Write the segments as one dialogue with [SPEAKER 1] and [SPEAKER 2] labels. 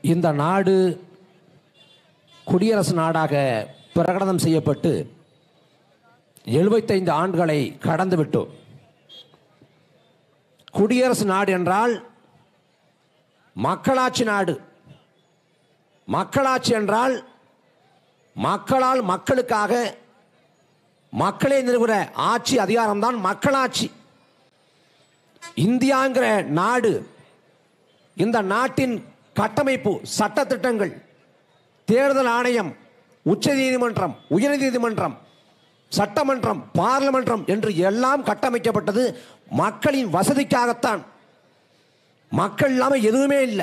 [SPEAKER 1] இந்த நாடு குடியரசு நாடாக பிரகடனம் செய்யப்பட்டு எழுபத்தைந்து ஆண்டுகளை கடந்து விட்டோம் குடியரசு நாடு என்றால் மக்களாட்சி நாடு மக்களாட்சி என்றால் மக்களால் மக்களுக்காக மக்களே நிறுவுகிற ஆட்சி அதிகாரம்தான் மக்களாட்சி இந்தியாங்கிற நாடு இந்த நாட்டின் கட்டமைப்பு சட்டத்திட்டங்கள் தேர்தல் ஆணையம் உச்ச நீதிமன்றம் உயர்நீதிமன்றம் சட்டமன்றம் பார்லிமென்றம் என்று எல்லாம் கட்டமைக்கப்பட்டது மக்களின் வசதிக்காகத்தான் மக்கள் இல்லாமல் எதுவுமே இல்லை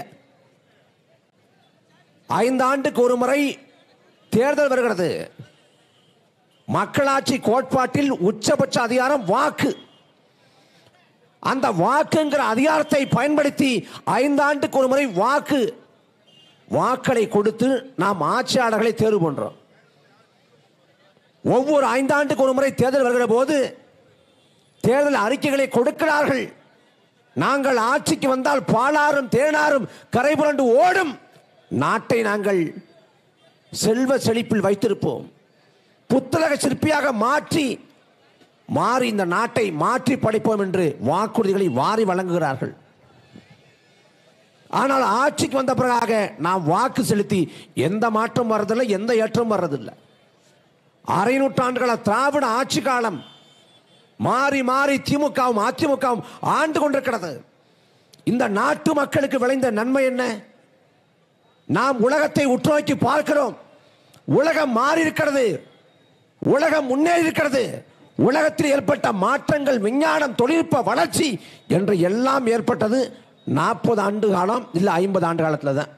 [SPEAKER 1] ஐந்தாண்டுக்கு ஒரு முறை தேர்தல் வருகிறது மக்களாட்சி கோட்பாட்டில் உச்சபட்ச அதிகாரம் வாக்கு அந்த வாக்குங்கிற அதிகாரத்தை பயன்படுத்தி ஐந்தாண்டுக்கு ஒரு முறை வாக்கு வாக்களை கொடுத்து நாம் ஆட்சியாளர்களை தேர்வு பண்றோம் ஒவ்வொரு ஐந்தாண்டுக்கு ஒரு முறை தேர்தல் வருகிற போது தேர்தல் அறிக்கைகளை கொடுக்கிறார்கள் நாங்கள் ஆட்சிக்கு வந்தால் பாலாறும் தேனாரும் கரை புரண்டு ஓடும் நாட்டை நாங்கள் செல்வ செழிப்பில் வைத்திருப்போம் புத்தலக சிற்பியாக மாற்றி மாறி இந்த நாட்டை மாற்றி படைப்போம் என்று வாக்குறுதிகளை வாரி வழங்குகிறார்கள் ஆனால் ஆட்சிக்கு வந்த பிறகாக நாம் வாக்கு செலுத்தி எந்த மாற்றம் வர்றதில்லை எந்த ஏற்றம் வர்றதில்லை அரை நூற்றாண்டுகள திராவிட ஆட்சி காலம் மாறி மாறி திமுகவும் அதிமுகவும் ஆண்டு கொண்டிருக்கிறது இந்த நாட்டு மக்களுக்கு விளைந்த நன்மை என்ன நாம் உலகத்தை உற்றுநோக்கி பார்க்கிறோம் உலகம் மாறி இருக்கிறது உலகம் முன்னேறி இருக்கிறது உலகத்தில் ஏற்பட்ட மாற்றங்கள் விஞ்ஞானம் தொழில்நுட்ப வளர்ச்சி என்று எல்லாம் ஏற்பட்டது நாற்பது ஆண்டு காலம் இல்லை ஐம்பது ஆண்டு காலத்தில் தான்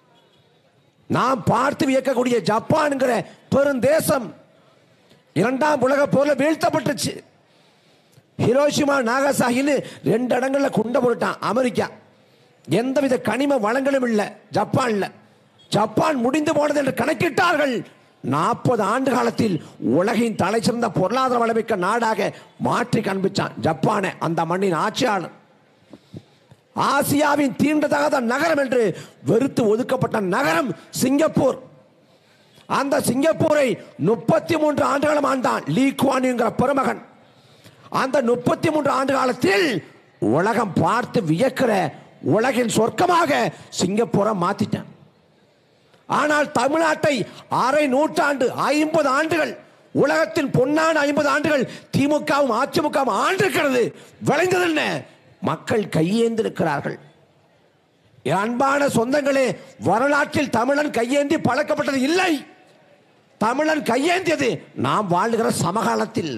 [SPEAKER 1] நாம் பார்த்து வியக்கக்கூடிய ஜப்பான்ங்கிற பெருந்தேசம் இரண்டாம் உலக போர்ல வீழ்த்தப்பட்டுச்சு ஹிரோஷிமா நாகசாகின்னு ரெண்டு இடங்கள்ல குண்ட போட்டான் அமெரிக்கா எந்தவித கனிம வளங்களும் இல்லை ஜப்பான்ல ஜப்பான் முடிந்து போனது என்று கணக்கிட்டார்கள் நாற்பது ஆண்டு காலத்தில் உலகின் தலை சிறந்த பொருளாதார வளமிக்க நாடாக மாற்றி காண்பிச்சான் ஜப்பானை அந்த மண்ணின் ஆட்சியாளர் ஆசியாவின் தீண்டத்தகாத நகரம் என்று வெறுத்து ஒதுக்கப்பட்ட நகரம் சிங்கப்பூர் அந்த சிங்கப்பூரை முப்பத்தி மூன்று ஆண்டுகளும் ஆண்டான் லீ குவான் என்கிற பெருமகன் அந்த முப்பத்தி மூன்று ஆண்டு காலத்தில் உலகம் பார்த்து வியக்கிற உலகின் சொர்க்கமாக சிங்கப்பூரை மாத்திட்டான் ஆனால் தமிழ்நாட்டை அரை நூற்றாண்டு ஐம்பது ஆண்டுகள் உலகத்தின் பொன்னான ஐம்பது ஆண்டுகள் திமுகவும் அதிமுகவும் ஆண்டிருக்கிறது விளைந்தது என்ன மக்கள் கையேந்திருக்கிறார்கள் என் அன்பான சொந்தங்களே வரலாற்றில் தமிழன் கையேந்தி பழக்கப்பட்டது இல்லை தமிழன் கையேந்தியது நாம் வாழ்கிற சமகாலத்தில்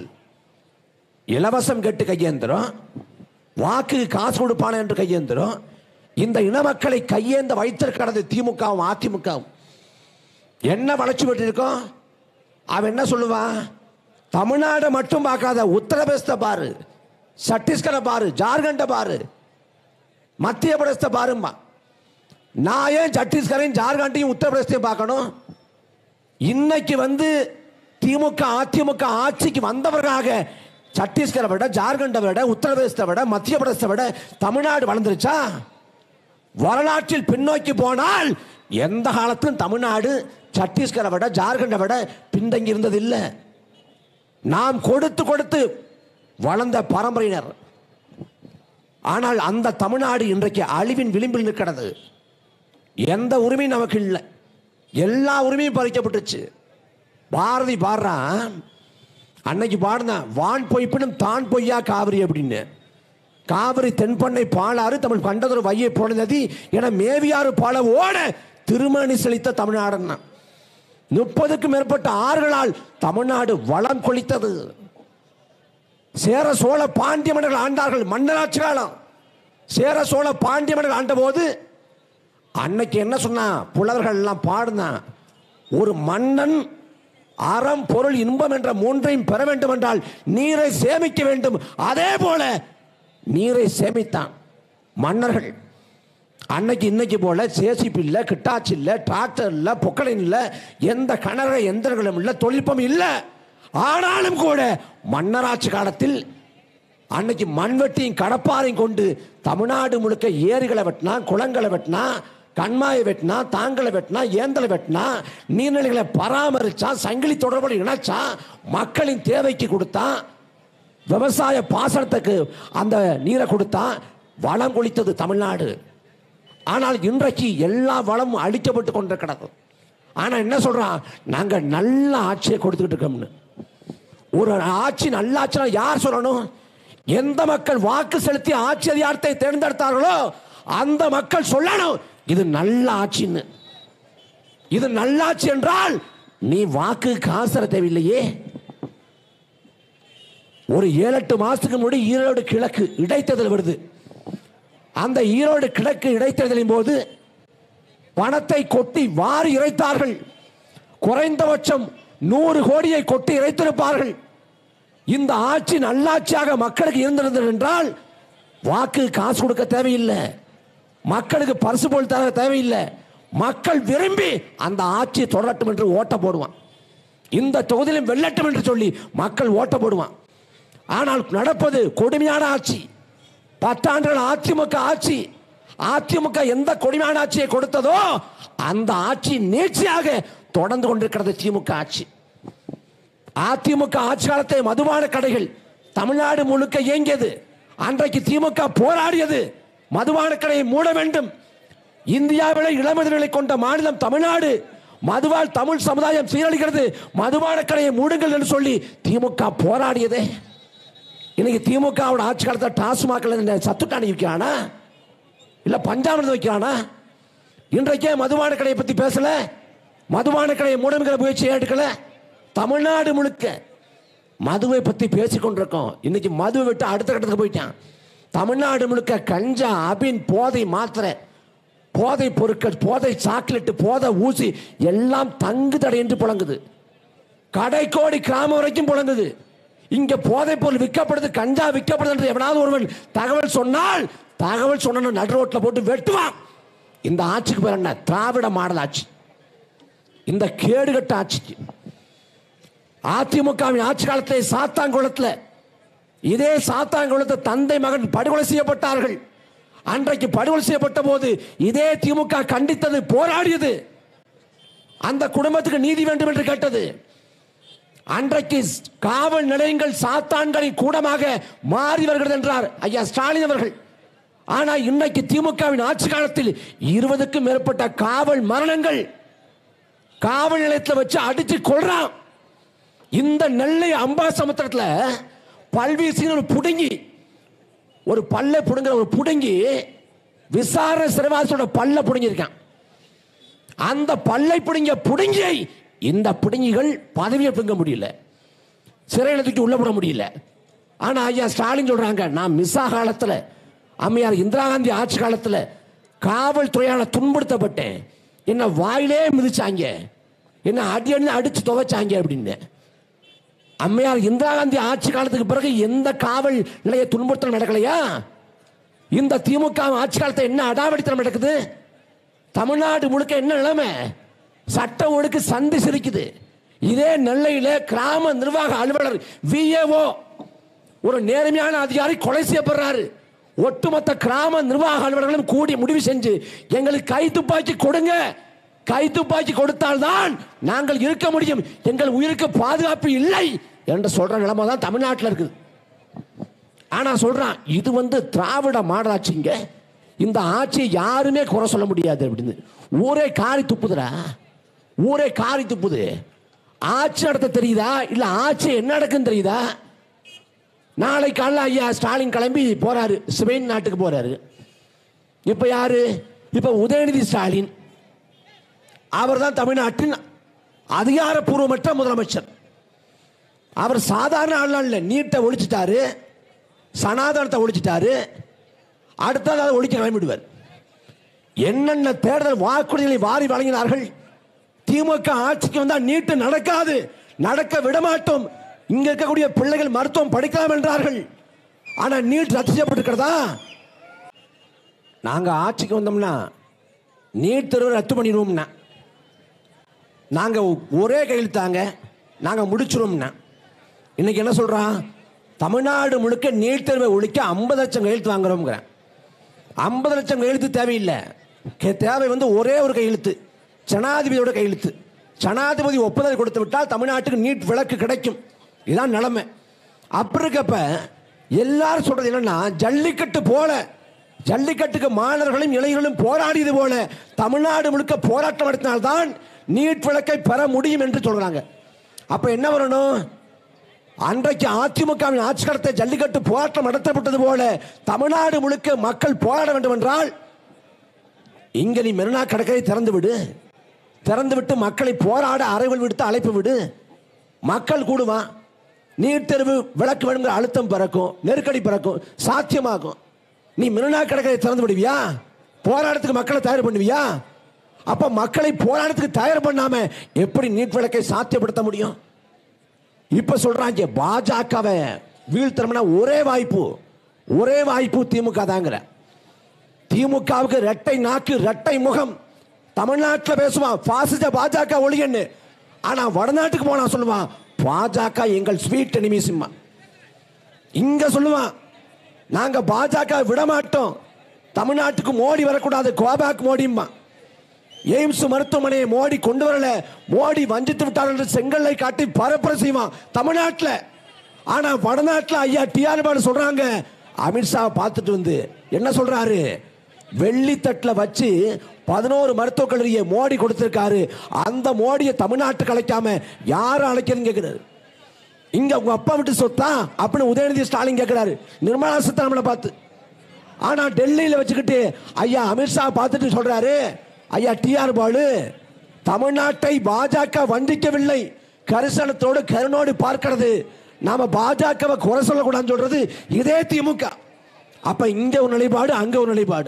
[SPEAKER 1] இலவசம் கேட்டு கையேந்திரம் வாக்கு காசு கொடுப்பான என்று கையேந்திரம் இந்த இன மக்களை கையேந்த வைத்திருக்கிறது திமுகவும் அதிமுகவும் என்ன வளர்ச்சி பெற்றிருக்கோம் அவன் என்ன சொல்லுவான் தமிழ்நாடு மட்டும் பார்க்காத உத்தரப்பிரதேசத்தை பாரு சத்தீஸ்கரை பாரு ஜார்க்கண்டை பாரு மத்திய பிரதேசத்தை பாருமா நான் ஏன் சத்தீஸ்கரையும் ஜார்க்கண்டையும் உத்தரப்பிரதேசத்தையும் பார்க்கணும் இன்னைக்கு வந்து திமுக அதிமுக ஆட்சிக்கு வந்தவர்களாக சத்தீஸ்கரை விட ஜார்க்கண்டை விட உத்தரப்பிரதேசத்தை விட மத்திய பிரதேசத்தை விட தமிழ்நாடு வளர்ந்துருச்சா வரலாற்றில் பின்னோக்கி போனால் எந்த காலத்திலும் தமிழ்நாடு சத்தீஸ்கரை விட ஜார்க்கண்டை விட பின்தங்கி இருந்தது இல்லை நாம் கொடுத்து கொடுத்து வளர்ந்த பரம்பரையினர் ஆனால் அந்த தமிழ்நாடு இன்றைக்கு அழிவின் விளிம்பில் இருக்கிறது எந்த உரிமையும் நமக்கு இல்லை எல்லா உரிமையும் பறிக்கப்பட்டுச்சு பாரதி பாடுறான் அன்னைக்கு பாடினான் வான் பொய்ப்பினும் தான் பொய்யா காவிரி அப்படின்னு காவிரி தென்பண்ணை பாலாறு தமிழ் கண்டதொரு வையை போன நதி என மேவியாறு பால ஓட திருமணி செழித்த தமிழ்நாடுன்னா முப்பதுக்கும் மேற்பட்ட ஆறுகளால் தமிழ்நாடு வளம் கொளித்தது சேர சோழ பாண்டிய மன்னர்கள் ஆண்டார்கள் மன்னராட்சி காலம் சேர சோழ பாண்டிய மன்னர்கள் ஆண்ட போது அன்னைக்கு என்ன சொன்னா புலவர்கள் எல்லாம் பாடுனா ஒரு மன்னன் அறம் பொருள் இன்பம் என்ற மூன்றையும் பெற வேண்டும் என்றால் நீரை சேமிக்க வேண்டும் அதே போல நீரை சேமித்தான் மன்னர்கள் அன்னைக்கு இன்னைக்கு போல சேசிப்பு இல்லை கிட்டாச்சி இல்லை டிராக்டர் இல்லை பொக்கலின் இல்லை எந்த கனர எந்திரங்களும் இல்லை தொழில்நுட்பம் இல்லை ஆனாலும் கூட மன்னராட்சி காலத்தில் அன்னைக்கு மண்வெட்டியும் கடப்பாரையும் கொண்டு தமிழ்நாடு முழுக்க ஏரிகளை வெட்டினா குளங்களை வெட்டினா கண்மாயை வெட்டினா தாங்களை வெட்டினா ஏந்தலை வெட்டினா நீர்நிலைகளை பராமரிச்சா சங்கிலி தொடர்போடு இணைச்சா மக்களின் தேவைக்கு கொடுத்தா விவசாய பாசனத்துக்கு அந்த நீரை கொடுத்தா வளம் கொளித்தது தமிழ்நாடு ஆனால் இன்றைக்கு எல்லா வளமும் அழிக்கப்பட்டு கொண்டிருக்கிறது ஆனா என்ன சொல்றான் நாங்க நல்ல ஆட்சியை கொடுத்துக்கிட்டு இருக்கோம்னு ஒரு ஆட்சி நல்ல ஆட்சினா யார் சொல்லணும் எந்த மக்கள் வாக்கு செலுத்தி ஆட்சி அதிகாரத்தை தேர்ந்தெடுத்தார்களோ அந்த மக்கள் சொல்லணும் இது நல்ல ஆட்சின்னு இது நல்லாட்சி என்றால் நீ வாக்கு காசு தர தேவையில்லையே ஒரு ஏழு எட்டு மாசத்துக்கு முன்னாடி ஈரோடு கிழக்கு இடைத்தேர்தல் வருது அந்த ஈரோடு கிழக்கு இடைத்தேர்தலின் போது பணத்தை கொட்டி வாரி இறைத்தார்கள் குறைந்தபட்சம் நூறு கோடியை கொட்டி இறைத்திருப்பார்கள் இந்த ஆட்சி நல்லாட்சியாக மக்களுக்கு இருந்திருந்தது என்றால் வாக்கு காசு கொடுக்க தேவையில்லை மக்களுக்கு பரிசு போல் தர தேவையில்லை மக்கள் விரும்பி அந்த ஆட்சியை தொடரட்டும் என்று ஓட்ட போடுவான் இந்த தொகுதியிலும் வெல்லட்டும் என்று சொல்லி மக்கள் ஓட்ட போடுவான் ஆனால் நடப்பது கொடுமையான ஆட்சி பத்தாண்டுகள் அதிமுக ஆட்சி அதிமுக எந்த கொடுமையான ஆட்சியை கொடுத்ததோ அந்த ஆட்சி நீட்சியாக தொடர்ந்து கொண்டிருக்கிறது திமுக ஆட்சி அதிமுக ஆட்சி காலத்தை மதுபான கடைகள் தமிழ்நாடு முழுக்க இயங்கியது அன்றைக்கு திமுக போராடியது மதுபான கடையை மூட வேண்டும் இந்தியாவில் இளமதிகளை கொண்ட மாநிலம் தமிழ்நாடு மதுவால் தமிழ் சமுதாயம் சீரழிக்கிறது மதுபான கடையை மூடுங்கள் என்று சொல்லி திமுக போராடியதே இன்னைக்கு திமுகவோட ஆட்சி காலத்தில் டாஸ்மாக்ல சத்துட்டாணி வைக்கிறானா இல்ல பஞ்சாமிரதம் வைக்கிறானா இன்றைக்கே மதுபான கடையை பத்தி பேசல மதுபான கடையை மூடங்கிற முயற்சியை எடுக்கல தமிழ்நாடு முழுக்க மதுவை பத்தி பேசிக் கொண்டிருக்கோம் இன்னைக்கு மதுவை விட்டு அடுத்த கட்டத்துக்கு போயிட்டான் தமிழ்நாடு முழுக்க கஞ்சா அபின் போதை மாத்திரை போதை பொருட்கள் போதை சாக்லேட் போதை ஊசி எல்லாம் தங்கு தடையின்றி புழங்குது கடைக்கோடி கிராமம் வரைக்கும் புழங்குது இங்க போதைப் பொருள் விற்கப்படுது கஞ்சா விற்கப்படுது என்று எவனாவது ஒருவன் தகவல் சொன்னால் தகவல் சொன்ன நடு ரோட்ல போட்டு வெட்டுவான் இந்த ஆட்சிக்கு பேர் என்ன திராவிட மாடல் ஆட்சி இந்த கேடுகட்ட ஆட்சிக்கு அதிமுகவின் ஆட்சி காலத்தில் சாத்தாங்குளத்தில் இதே சாத்தாங்குளத்தில் தந்தை மகன் படுகொலை செய்யப்பட்டார்கள் அன்றைக்கு படுகொலை செய்யப்பட்ட போது இதே திமுக கண்டித்தது போராடியது அந்த குடும்பத்துக்கு நீதி வேண்டும் என்று கேட்டது அன்றைக்கு காவல் நிலையங்கள் சாத்தான்களின் கூடமாக மாறி வருகிறது என்றார் ஐயா ஸ்டாலின் அவர்கள் ஆனா இன்னைக்கு திமுகவின் ஆட்சி காலத்தில் இருபதுக்கும் மேற்பட்ட காவல் மரணங்கள் காவல் நிலையத்தில் வச்சு அடிச்சு கொள்றான் இந்த நெல்லை அம்பாசமுத்திரத்தில் பல்வீசின்னு ஒரு புடுங்கி ஒரு பல்லை புடுங்குற ஒரு புடுங்கி விசாரணை சிறைவாசியோட பல்ல புடுங்கியிருக்கான் அந்த பல்லை பிடுங்க புடுங்கியை இந்த பிடுங்கிகள் பதவியை பிடுங்க முடியல சிறையில் தூக்கி உள்ள போட முடியல ஆனா ஐயா ஸ்டாலின் சொல்றாங்க நான் மிஸ்ஸா காலத்தில் அம்மையார் இந்திரா காந்தி ஆட்சி காலத்தில் காவல்துறையால துன்புறுத்தப்பட்டேன் என்ன வாயிலே மிதிச்சாங்க என்ன அடி அடி அடிச்சு துவைச்சாங்க அப்படின்னு அம்மையார் இந்திரா காந்தி ஆட்சி காலத்துக்கு பிறகு எந்த காவல் நிலைய துன்புறுத்தல் நடக்கலையா இந்த திமுக ஆட்சி காலத்தை என்ன அடாவடித்தனம் நடக்குது தமிழ்நாடு முழுக்க என்ன நிலைமை சட்ட ஒழுக்கு சந்தி சிரிக்குது இதே நெல்லையில கிராம நிர்வாக அலுவலர் விஏஓ ஒரு நேர்மையான அதிகாரி கொலை செய்யப்படுறாரு ஒட்டுமொத்த கிராம நிர்வாக அலுவலர்களும் கூடி முடிவு செஞ்சு எங்களுக்கு கை துப்பாக்கி கொடுங்க கை துப்பாக்கி கொடுத்தால்தான் நாங்கள் இருக்க முடியும் எங்கள் உயிருக்கு பாதுகாப்பு இல்லை என்று சொல்ற நிலைமை தான் தமிழ்நாட்டில் இருக்குது ஆனா சொல்றான் இது வந்து திராவிட மாடலாட்சிங்க இந்த ஆட்சியை யாருமே குறை சொல்ல முடியாது அப்படின்னு ஊரே காரி துப்புதுடா ஊரே காரி துப்புது ஆட்சி நடத்த தெரியுதா இல்ல ஆட்சி என்ன நடக்குன்னு தெரியுதா நாளை காலைல ஐயா ஸ்டாலின் கிளம்பி போறாரு ஸ்பெயின் நாட்டுக்கு போறாரு இப்ப யாரு இப்ப உதயநிதி ஸ்டாலின் அவர் தான் தமிழ்நாட்டின் அதிகாரப்பூர்வமற்ற முதலமைச்சர் அவர் சாதாரண ஆள் இல்ல நீட்டை ஒழிச்சிட்டாரு சனாதனத்தை ஒழிச்சிட்டாரு அடுத்தது அதை ஒழிக்க கிளம்பிடுவார் என்னென்ன தேர்தல் வாக்குறுதிகளை வாரி வழங்கினார்கள் திமுக ஆட்சிக்கு வந்தால் நீட்டு நடக்காது நடக்க விடமாட்டோம் இங்க இருக்கக்கூடிய பிள்ளைகள் மருத்துவம் படிக்கலாம் என்றார்கள் ஆனா நீட் ரத்து செய்யப்பட்டிருக்கிறதா நாங்க ஆட்சிக்கு வந்தோம்னா நீட் தேர்வு ரத்து பண்ணிடுவோம்னா நாங்க ஒரே கையெழுத்தாங்க நாங்க முடிச்சிருவோம்னா இன்னைக்கு என்ன சொல்றான் தமிழ்நாடு முழுக்க நீட் தேர்வை ஒழிக்க ஐம்பது லட்சம் கையெழுத்து வாங்குறோம்ங்கிறேன் ஐம்பது லட்சம் கையெழுத்து தேவையில்லை கே- தேவை வந்து ஒரே ஒரு கையெழுத்து ஜனாதிபதியோட கையெழுத்து ஜனாதிபதி ஒப்புதல் கொடுத்து விட்டால் தமிழ்நாட்டுக்கு நீட் விளக்கு கிடைக்கும் இதுதான் நிலைமை அப்படி இருக்கப்ப எல்லாரும் சொல்றது என்னன்னா ஜல்லிக்கட்டு போல ஜல்லிக்கட்டுக்கு மாணவர்களும் இளைஞர்களும் போராடியது போல தமிழ்நாடு முழுக்க போராட்டம் நடத்தினால்தான் நீட் விளக்கை பெற முடியும் என்று சொல்றாங்க அப்ப என்ன வரணும் அன்றைக்கு அதிமுகவின் ஆட்சி கடத்த ஜல்லிக்கட்டு போராட்டம் நடத்தப்பட்டது போல தமிழ்நாடு முழுக்க மக்கள் போராட வேண்டும் என்றால் இங்க நீ மெரினா கடற்கரை திறந்து விடு திறந்து விட்டு மக்களை போராட அறைகள் விடுத்து அழைப்பு விடு மக்கள் கூடுவான் நீட் தேர்வு விளக்கு வேணுங்கிற அழுத்தம் பிறக்கும் நெருக்கடி பிறக்கும் சாத்தியமாகும் நீ மெரினா கடற்கரை திறந்து விடுவியா போராட்டத்துக்கு மக்களை தயார் பண்ணுவியா அப்ப மக்களை போராட்டத்துக்கு தயார் பண்ணாம எப்படி நீட் விளக்கை சாத்தியப்படுத்த முடியும் இப்ப சொல்றாங்க பாஜகவை வீழ்த்தணும்னா ஒரே வாய்ப்பு ஒரே வாய்ப்பு திமுக தாங்கிற திமுகவுக்கு ரெட்டை நாக்கு ரெட்டை முகம் தமிழ்நாட்டில் பேசுவான் பாசிச பாஜக ஒளியன்னு ஆனா வடநாட்டுக்கு போனா சொல்லுவான் பாஜக எங்கள் ஸ்வீட் எனிமிசிம்மா இங்க சொல்லுவான் நாங்க பாஜக விட மாட்டோம் தமிழ்நாட்டுக்கு மோடி வரக்கூடாது கோபாக் மோடிம்மா எய்ம்ஸ் மருத்துவமனையை மோடி கொண்டு வரல மோடி வஞ்சித்து விட்டார் என்று செங்கல்லை காட்டி பரப்புர செய்வான் தமிழ்நாட்டில் ஆனா வடநாட்டில் ஐயா டிஆர் பாலு சொல்றாங்க அமித்ஷா பார்த்துட்டு வந்து என்ன சொல்றாரு வெள்ளித்தட்டில் வச்சு பதினோரு மருத்துவக் கல்லூரியை மோடி கொடுத்திருக்காரு அந்த மோடியை தமிழ்நாட்டுக்கு அழைக்காம யாரும் அழைக்கிறதுன்னு கேட்கிறாரு இங்க உங்க அப்பா விட்டு சொத்தா அப்படின்னு உதயநிதி ஸ்டாலின் கேட்கிறாரு நிர்மலா சீதாராமனை பார்த்து ஆனா டெல்லியில வச்சுக்கிட்டு ஐயா அமித்ஷா பார்த்துட்டு சொல்றாரு ஐயா டிஆர் பாலு தமிழ்நாட்டை பாஜக வஞ்சிக்கவில்லை கரிசனத்தோடு கருணோடு பார்க்கிறது நாம பாஜகவை குறை சொல்லக்கூடாதுன்னு சொல்றது இதே திமுக அப்ப இங்க ஒரு நிலைப்பாடு அங்க ஒரு நிலைப்பாடு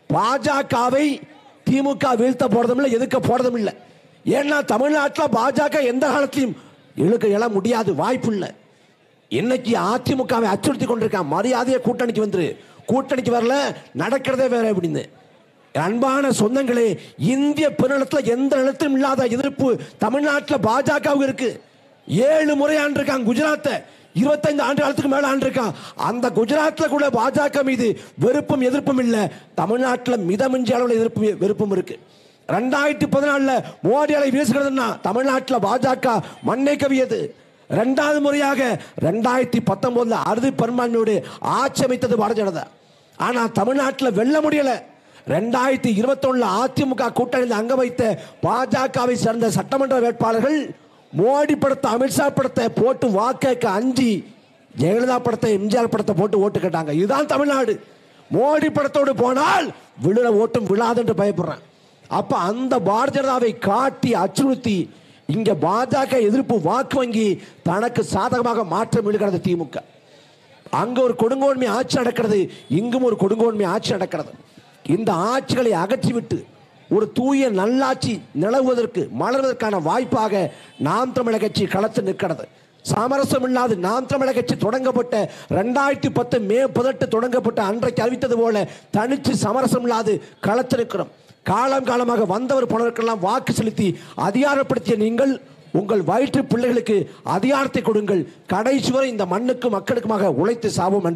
[SPEAKER 1] பாஜகவை திமுக வீழ்த்த போறதும் இல்லை எதுக்க போறதும் இல்லை ஏன்னா தமிழ்நாட்டில் பாஜக எந்த காலத்திலும் இழுக்க எழ முடியாது வாய்ப்பு இல்லை இன்னைக்கு அதிமுகவை அச்சுறுத்தி கொண்டிருக்கான் மரியாதையை கூட்டணிக்கு வந்துரு கூட்டணிக்கு வரல நடக்கிறதே வேற அப்படின்னு அன்பான சொந்தங்களே இந்திய பெருநிலத்தில் எந்த நிலத்திலும் இல்லாத எதிர்ப்பு தமிழ்நாட்டில் பாஜகவுக்கு இருக்கு ஏழு முறை ஆண்டிருக்கான் குஜராத்தை இருபத்தைந்து ஆண்டு காலத்துக்கு மேல ஆண்டிருக்கான் அந்த குஜராத்தில் கூட பாஜக மீது வெறுப்பும் எதிர்ப்பும் இல்லை தமிழ்நாட்டில் மிதமிஞ்சி அளவில் எதிர்ப்பு வெறுப்பும் இருக்கு ரெண்டாயிரத்தி பதினாலுல மோடி அலை வீசுகிறதுனா தமிழ்நாட்டில் பாஜக மண்ணை கவியது ரெண்டாவது முறையாக ரெண்டாயிரத்தி பத்தொன்பதுல அறுதி பெரும்பான்மையோடு ஆட்சி அமைத்தது பாரதிய ஜனதா ஆனா தமிழ்நாட்டில் வெல்ல முடியல ரெண்டாயிரத்தி இருபத்தொன்னுல அதிமுக கூட்டணியில் அங்க வைத்த பாஜகவை சேர்ந்த சட்டமன்ற வேட்பாளர்கள் மோடி படத்தை அமித்ஷா படத்தை போட்டு வாக்கேக்க அஞ்சி ஜெயலலிதா படத்தை எம்ஜிஆர் படத்தை போட்டு ஓட்டு கேட்டாங்க இதுதான் தமிழ்நாடு மோடி படத்தோடு போனால் விழுற ஓட்டும் விழாது என்று பயப்படுறேன் அப்ப அந்த பாரதிய ஜனதாவை காட்டி அச்சுறுத்தி இங்க பாஜக எதிர்ப்பு வாக்கு வங்கி தனக்கு சாதகமாக மாற்றம் இழுக்கிறது திமுக அங்க ஒரு கொடுங்கோன்மை ஆட்சி நடக்கிறது இங்கும் ஒரு கொடுங்கோன்மை ஆட்சி நடக்கிறது இந்த ஆட்சிகளை அகற்றிவிட்டு ஒரு தூய நல்லாட்சி நிலவுவதற்கு மலர்வதற்கான வாய்ப்பாக நாம் தமிழக கட்சி களத்தில் நிற்கிறது சாமரசம் இல்லாது நாம் தமிழக கட்சி தொடங்கப்பட்ட ரெண்டாயிரத்தி பத்து மே பதினெட்டு தொடங்கப்பட்ட அன்றைக்கு அறிவித்தது போல தனிச்சு சமரசம் இல்லாது களத்தில் இருக்கிறோம் காலம் காலமாக வந்தவர் போனவருக்கெல்லாம் வாக்கு செலுத்தி அதிகாரப்படுத்திய நீங்கள் உங்கள் வயிற்று பிள்ளைகளுக்கு அதிகாரத்தை கொடுங்கள் கடைசி வரை இந்த மண்ணுக்கு மக்களுக்குமாக உழைத்து சாவோம் என்று